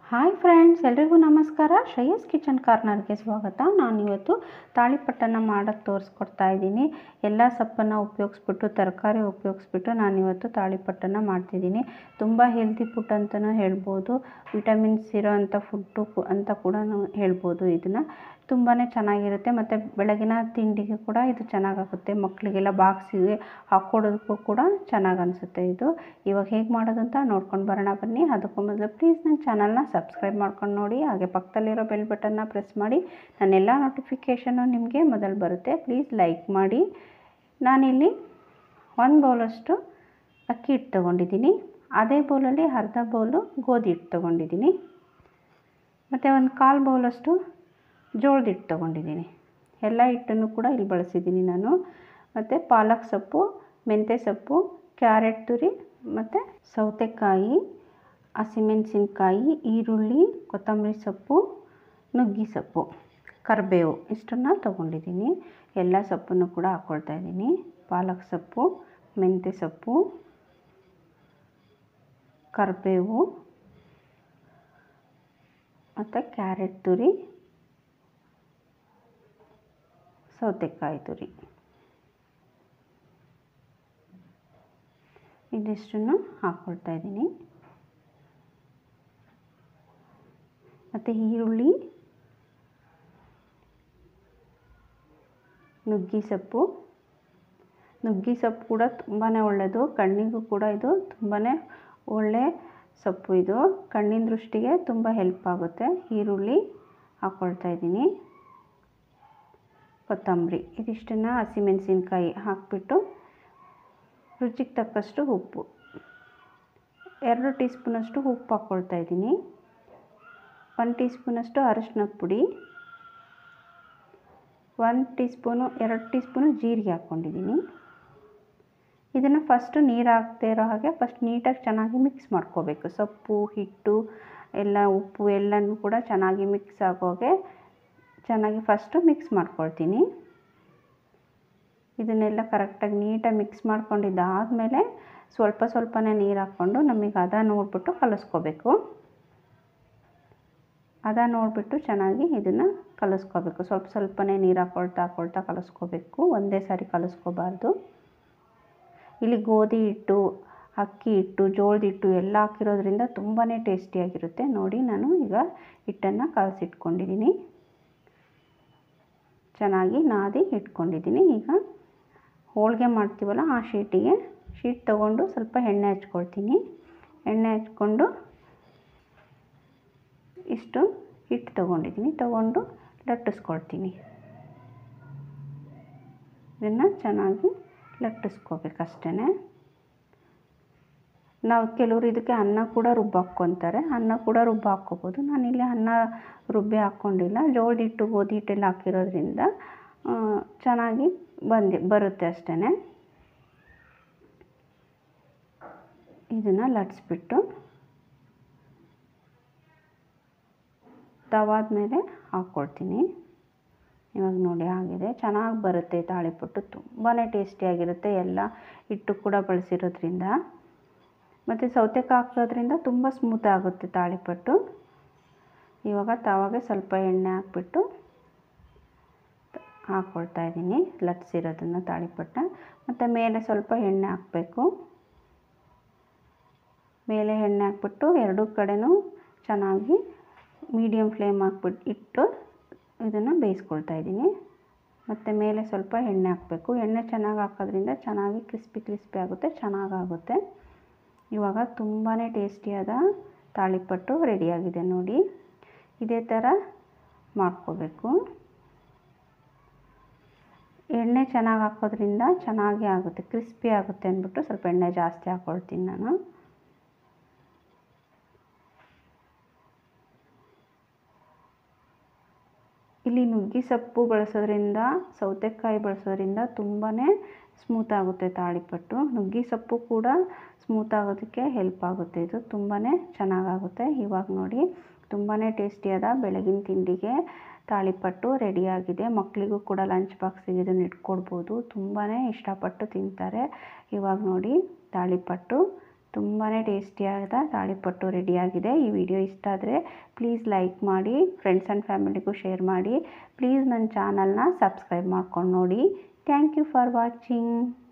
hi friends ಎಲ್ರಿಗೂ ನಮಸ್ಕಾರ Shreyas kitchen ಕಾರ್ನರ್ಗೆ ಸ್ವಾಗತ ನಾನಿವತ್ತು ತಾಳಿಪಟ್ಟನ್ನು ಮಾಡೋಕ್ಕೆ ತೋರಿಸ್ಕೊಡ್ತಾ ಇದ್ದೀನಿ ಎಲ್ಲ ಸೊಪ್ಪನ್ನು ಉಪಯೋಗಿಸ್ಬಿಟ್ಟು ತರಕಾರಿ ಉಪಯೋಗಿಸ್ಬಿಟ್ಟು ನಾನಿವತ್ತು ತಾಳಿಪಟ್ಟನ್ನು ಮಾಡ್ತಿದ್ದೀನಿ ತುಂಬ ಹೆಲ್ತಿ ಫುಡ್ ಅಂತಲೂ ಹೇಳ್ಬೋದು ವಿಟಮಿನ್ಸ್ ಇರೋ ಅಂಥ ಫುಡ್ಡು ಅಂತ ಕೂಡ ಹೇಳ್ಬೋದು ಇದನ್ನು ತುಂಬಾ ಚೆನ್ನಾಗಿರುತ್ತೆ ಮತ್ತು ಬೆಳಗಿನ ತಿಂಡಿಗೆ ಕೂಡ ಇದು ಚೆನ್ನಾಗಾಗುತ್ತೆ ಮಕ್ಕಳಿಗೆಲ್ಲ ಬಾಕ್ಸಿಗೆ ಹಾಕ್ಕೊಡೋದಕ್ಕೂ ಕೂಡ ಚೆನ್ನಾಗಿ ಅನಿಸುತ್ತೆ ಇದು ಇವಾಗ ಹೇಗೆ ಮಾಡೋದು ಅಂತ ನೋಡ್ಕೊಂಡು ಬರೋಣ ಬನ್ನಿ ಅದಕ್ಕೂ ಮೊದಲು ಪ್ಲೀಸ್ ನನ್ನ ಚಾನಲ್ನ ಸಬ್ಸ್ಕ್ರೈಬ್ ಮಾಡ್ಕೊಂಡು ನೋಡಿ ಹಾಗೆ ಪಕ್ಕದಲ್ಲಿರೋ ಬೆಲ್ ಬಟನ್ನ ಪ್ರೆಸ್ ಮಾಡಿ ನನ್ನೆಲ್ಲ ನೋಟಿಫಿಕೇಷನ್ನು ನಿಮಗೆ ಮೊದಲು ಬರುತ್ತೆ ಪ್ಲೀಸ್ ಲೈಕ್ ಮಾಡಿ ನಾನಿಲ್ಲಿ ಒಂದು ಬೌಲಷ್ಟು ಅಕ್ಕಿ ಹಿಟ್ಟು ತೊಗೊಂಡಿದ್ದೀನಿ ಅದೇ ಬೌಲಲ್ಲಿ ಅರ್ಧ ಬೌಲು ಗೋಧಿ ಹಿಟ್ಟು ತೊಗೊಂಡಿದ್ದೀನಿ ಮತ್ತು ಒಂದು ಕಾಲು ಬೌಲಷ್ಟು ಜೋಳದ ಹಿಟ್ಟು ತೊಗೊಂಡಿದ್ದೀನಿ ಎಲ್ಲ ಹಿಟ್ಟನ್ನು ಕೂಡ ಇಲ್ಲಿ ಬಳಸಿದ್ದೀನಿ ನಾನು ಮತ್ತು ಪಾಲಕ್ ಸೊಪ್ಪು ಮೆಂತ್ಯ ಸೊಪ್ಪು ಕ್ಯಾರೆಟ್ ತುರಿ ಮತ್ತು ಸೌತೆಕಾಯಿ ಹಸಿಮೆಣಸಿನ್ಕಾಯಿ ಈರುಳ್ಳಿ ಕೊತ್ತಂಬರಿ ಸೊಪ್ಪು ನುಗ್ಗಿ ಸೊಪ್ಪು ಕರಿಬೇವು ಇಷ್ಟನ್ನು ತೊಗೊಂಡಿದ್ದೀನಿ ಎಲ್ಲ ಸೊಪ್ಪನ್ನು ಕೂಡ ಹಾಕ್ಕೊಳ್ತಾ ಇದ್ದೀನಿ ಪಾಲಕ್ ಸೊಪ್ಪು ಮೆಂತ್ಯ ಸೊಪ್ಪು ಕರಿಬೇವು ಮತ್ತು ಕ್ಯಾರೆಟ್ ತುರಿ ಸೌತೆಕಾಯಿ ತುರಿ ಇದಿಷ್ಟನ್ನು ಹಾಕ್ಕೊಳ್ತಾ ಇದ್ದೀನಿ ಮತ್ತು ಈರುಳ್ಳಿ ನುಗ್ಗಿ ಸೊಪ್ಪು ನುಗ್ಗಿ ಸೊಪ್ಪು ಕೂಡ ತುಂಬಾ ಒಳ್ಳೆಯದು ಕಣ್ಣಿಗೂ ಕೂಡ ಇದು ತುಂಬಾ ಒಳ್ಳೆ ಸೊಪ್ಪು ಇದು ಕಣ್ಣಿನ ದೃಷ್ಟಿಗೆ ತುಂಬ ಹೆಲ್ಪ್ ಆಗುತ್ತೆ ಈರುಳ್ಳಿ ಹಾಕ್ಕೊಳ್ತಾ ಇದ್ದೀನಿ ಕೊತ್ತಂಬರಿ ಇದಿಷ್ಟನ್ನು ಹಸಿಮೆಣಸಿನ್ಕಾಯಿ ಹಾಕಿಬಿಟ್ಟು ರುಚಿಗೆ ತಕ್ಕಷ್ಟು ಉಪ್ಪು ಎರಡು ಟೀ ಸ್ಪೂನಷ್ಟು ಉಪ್ಪು ಹಾಕ್ಕೊಳ್ತಾ ಇದ್ದೀನಿ ಒನ್ ಟೀ ಸ್ಪೂನಷ್ಟು ಅರಶಿನದ ಪುಡಿ ಒನ್ ಟೀ ಸ್ಪೂನು ಎರಡು ಟೀ ಸ್ಪೂನು ಜೀರಿಗೆ ಹಾಕ್ಕೊಂಡಿದ್ದೀನಿ ಇದನ್ನು ಫಸ್ಟು ನೀರು ಹಾಕ್ದೇ ಇರೋ ಹಾಗೆ ಫಸ್ಟ್ ನೀಟಾಗಿ ಚೆನ್ನಾಗಿ ಮಿಕ್ಸ್ ಮಾಡ್ಕೋಬೇಕು ಸೊಪ್ಪು ಹಿಟ್ಟು ಎಲ್ಲ ಉಪ್ಪು ಎಲ್ಲನೂ ಕೂಡ ಚೆನ್ನಾಗಿ ಮಿಕ್ಸ್ ಆಗೋಗೆ ಚೆನ್ನಾಗಿ ಫಸ್ಟು ಮಿಕ್ಸ್ ಮಾಡ್ಕೊಳ್ತೀನಿ ಇದನ್ನೆಲ್ಲ ಕರೆಕ್ಟಾಗಿ ನೀಟಾಗಿ ಮಿಕ್ಸ್ ಮಾಡ್ಕೊಂಡಿದ್ದಾದಮೇಲೆ ಸ್ವಲ್ಪ ಸ್ವಲ್ಪನೇ ನೀರು ಹಾಕ್ಕೊಂಡು ನಮಗೆ ಹದ ನೋಡಿಬಿಟ್ಟು ಕಲಿಸ್ಕೋಬೇಕು ಹದ ನೋಡಿಬಿಟ್ಟು ಚೆನ್ನಾಗಿ ಇದನ್ನು ಕಲಿಸ್ಕೋಬೇಕು ಸ್ವಲ್ಪ ಸ್ವಲ್ಪನೇ ನೀರು ಹಾಕ್ಕೊಳ್ತಾ ಹಾಕ್ಕೊಳ್ತಾ ಕಲಿಸ್ಕೋಬೇಕು ಒಂದೇ ಸಾರಿ ಕಲಿಸ್ಕೋಬಾರ್ದು ಇಲ್ಲಿ ಗೋಧಿ ಹಿಟ್ಟು ಅಕ್ಕಿ ಹಿಟ್ಟು ಜೋಳದ ಹಿಟ್ಟು ಎಲ್ಲ ಹಾಕಿರೋದ್ರಿಂದ ತುಂಬಾ ಟೇಸ್ಟಿಯಾಗಿರುತ್ತೆ ನೋಡಿ ನಾನು ಈಗ ಹಿಟ್ಟನ್ನು ಕಲಸಿಟ್ಕೊಂಡಿದ್ದೀನಿ ಚೆನ್ನಾಗಿ ನಾದಿ ಇಟ್ಕೊಂಡಿದ್ದೀನಿ ಈಗ ಹೋಳಿಗೆ ಮಾಡ್ತೀವಲ್ಲ ಆ ಶೀಟಿಗೆ ಶೀಟ್ ತೊಗೊಂಡು ಸ್ವಲ್ಪ ಎಣ್ಣೆ ಹಚ್ಕೊಳ್ತೀನಿ ಎಣ್ಣೆ ಹಚ್ಕೊಂಡು ಇಷ್ಟು ಹಿಟ್ಟು ತೊಗೊಂಡಿದ್ದೀನಿ ತೊಗೊಂಡು ಲಟ್ಟಿಸ್ಕೊಳ್ತೀನಿ ಇದನ್ನು ಚೆನ್ನಾಗಿ ಲಟ್ಟಿಸ್ಕೋಬೇಕಷ್ಟೇ ನಾವು ಕೆಲವರು ಇದಕ್ಕೆ ಅನ್ನ ಕೂಡ ರುಬ್ಬ ಹಾಕ್ಕೊತಾರೆ ಅನ್ನ ಕೂಡ ರುಬ್ಬ ಹಾಕ್ಕೋಬೋದು ನಾನಿಲ್ಲಿ ಅನ್ನ ರುಬ್ಬಿ ಹಾಕ್ಕೊಂಡಿಲ್ಲ ಜೋಳದ ಹಿಟ್ಟು ಗೋಧಿ ಹಿಟ್ಟೆಲ್ಲ ಹಾಕಿರೋದ್ರಿಂದ ಚೆನ್ನಾಗಿ ಬಂದು ಬರುತ್ತೆ ಅಷ್ಟೇ ಇದನ್ನು ಲಟ್ಸ್ಬಿಟ್ಟು ತವಾದ ಮೇಲೆ ಹಾಕ್ಕೊಳ್ತೀನಿ ಇವಾಗ ನೋಡಿ ಆಗಿದೆ ಚೆನ್ನಾಗಿ ಬರುತ್ತೆ ತಾಳಿಪಟ್ಟು ತುಂಬಾ ಟೇಸ್ಟಿಯಾಗಿರುತ್ತೆ ಎಲ್ಲ ಹಿಟ್ಟು ಕೂಡ ಬಳಸಿರೋದ್ರಿಂದ ಮತ್ತು ಸೌತೆಕಾಯಿ ಹಾಕೋದ್ರಿಂದ ತುಂಬ ಸ್ಮೂತ್ ಆಗುತ್ತೆ ತಾಳಿಪಟ್ಟು ಇವಾಗ ತವಾಗೆ ಸ್ವಲ್ಪ ಎಣ್ಣೆ ಹಾಕ್ಬಿಟ್ಟು ಹಾಕ್ಕೊಳ್ತಾ ಇದ್ದೀನಿ ಲಟ್ಸಿರೋದನ್ನು ತಾಳಿಪಟ್ಟ ಮತ್ತು ಮೇಲೆ ಸ್ವಲ್ಪ ಎಣ್ಣೆ ಹಾಕಬೇಕು ಮೇಲೆ ಎಣ್ಣೆ ಹಾಕ್ಬಿಟ್ಟು ಎರಡೂ ಕಡೆನೂ ಚೆನ್ನಾಗಿ ಮೀಡಿಯಮ್ ಫ್ಲೇಮ್ ಹಾಕ್ಬಿಟ್ಟು ಇಟ್ಟು ಇದನ್ನು ಬೇಯಿಸ್ಕೊಳ್ತಾ ಇದ್ದೀನಿ ಮತ್ತು ಮೇಲೆ ಸ್ವಲ್ಪ ಎಣ್ಣೆ ಹಾಕಬೇಕು ಎಣ್ಣೆ ಚೆನ್ನಾಗಿ ಹಾಕೋದ್ರಿಂದ ಚೆನ್ನಾಗಿ ಕ್ರಿಸ್ಪಿ ಕ್ರಿಸ್ಪಿ ಆಗುತ್ತೆ ಚೆನ್ನಾಗಾಗುತ್ತೆ ಇವಾಗ ತುಂಬಾ ಟೇಸ್ಟಿಯಾದ ತಾಳಿಪಟ್ಟು ರೆಡಿಯಾಗಿದೆ ನೋಡಿ ಇದೇ ಥರ ಮಾಡ್ಕೋಬೇಕು ಎಣ್ಣೆ ಚೆನ್ನಾಗಿ ಹಾಕೋದ್ರಿಂದ ಚೆನ್ನಾಗಿ ಆಗುತ್ತೆ ಕ್ರಿಸ್ಪಿ ಆಗುತ್ತೆ ಅಂದ್ಬಿಟ್ಟು ಸ್ವಲ್ಪ ಎಣ್ಣೆ ಜಾಸ್ತಿ ಹಾಕ್ಕೊಳ್ತೀನಿ ನಾನು ಇಲ್ಲಿ ನುಗ್ಗಿ ಸೊಪ್ಪು ಬಳಸೋದ್ರಿಂದ ಸೌತೆಕಾಯಿ ಬಳಸೋದ್ರಿಂದ ತುಂಬಾ ಸ್ಮೂತ್ ಆಗುತ್ತೆ ತಾಳಿಪಟ್ಟು ನುಗ್ಗಿ ಸೊಪ್ಪು ಕೂಡ ಸ್ಮೂತ್ ಆಗೋದಕ್ಕೆ ಹೆಲ್ಪ್ ಆಗುತ್ತೆ ಇದು ತುಂಬಾ ಚೆನ್ನಾಗಾಗುತ್ತೆ ಇವಾಗ ನೋಡಿ ತುಂಬಾ ಟೇಸ್ಟಿಯಾದ ಬೆಳಗಿನ ತಿಂಡಿಗೆ ತಾಳಿಪಟ್ಟು ರೆಡಿಯಾಗಿದೆ ಮಕ್ಕಳಿಗೂ ಕೂಡ ಲಂಚ್ ಬಾಕ್ಸಿಗೆ ಇದನ್ನು ಇಟ್ಕೊಡ್ಬೋದು ತುಂಬಾ ಇಷ್ಟಪಟ್ಟು ತಿಂತಾರೆ ಇವಾಗ ನೋಡಿ ತಾಳಿಪಟ್ಟು ತುಂಬಾ ಟೇಸ್ಟಿಯಾದ ತಾಳಿಪಟ್ಟು ರೆಡಿಯಾಗಿದೆ ಈ ವಿಡಿಯೋ ಇಷ್ಟ ಆದರೆ ಪ್ಲೀಸ್ ಲೈಕ್ ಮಾಡಿ ಫ್ರೆಂಡ್ಸ್ ಆ್ಯಂಡ್ ಫ್ಯಾಮಿಲಿಗೂ ಶೇರ್ ಮಾಡಿ ಪ್ಲೀಸ್ ನನ್ನ ಚಾನಲ್ನ ಸಬ್ಸ್ಕ್ರೈಬ್ ಮಾಡ್ಕೊಂಡು ನೋಡಿ ಥ್ಯಾಂಕ್ ಯು ಫಾರ್ ವಾಚಿಂಗ್